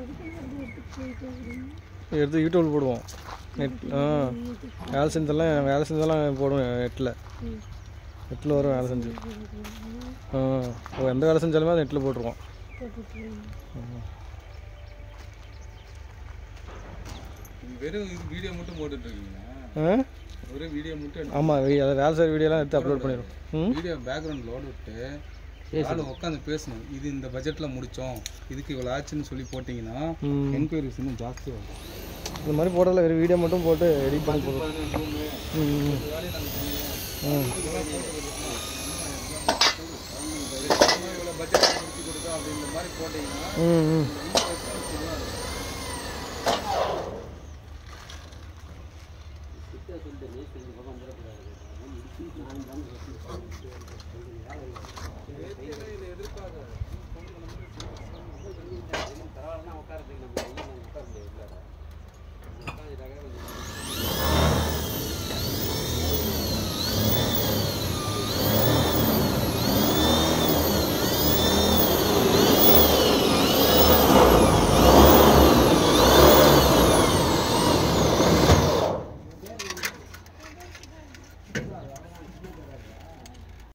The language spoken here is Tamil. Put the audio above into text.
எடுத்து யூடியூப் போடுவோம் நெட் ஆ வேலை செஞ்சதெல்லாம் வேலை செஞ்சதெல்லாம் போடுவேன் நெட்டில் நெட்டில் வரும் வேலை செஞ்சு ஆ ஓ எந்த வேலை செஞ்சாலுமே அது நெட்டில் போட்டுருவோம் வெறும் வீடியோ மட்டும் போட்டுட்டு இருக்கீங்களா ஆ ஒரே வீடியோ மட்டும் ஆமாம் அதை வேலை செய்கிற வீடியோலாம் எடுத்து அப்லோட் பண்ணிடுவோம் ம் வீடியோ பேக்ரவுண்ட் லோட் விட்டு ஆளு உட்காந்து பேசணும் இது இந்த பட்ஜெட்டில் முடித்தோம் இதுக்கு இவ்வளோ ஆச்சுன்னு சொல்லி போட்டிங்கன்னா ம் என்கொயரிஸ் இன்னும் ஜாஸ்தியாகும் இந்த மாதிரி போடல வெறும் வீடியோ மட்டும் போட்டு எடிட் பண்ணி போடுவோம் ம் ம். ம் இவ்வளோ பட்ஜெட் முடிச்சு கொடுத்தோம் அப்படின்ற மாதிரி போட்டிங்கன்னா ம் ம் உட்காரதுக்கு நம்ம உட்கார முடியாது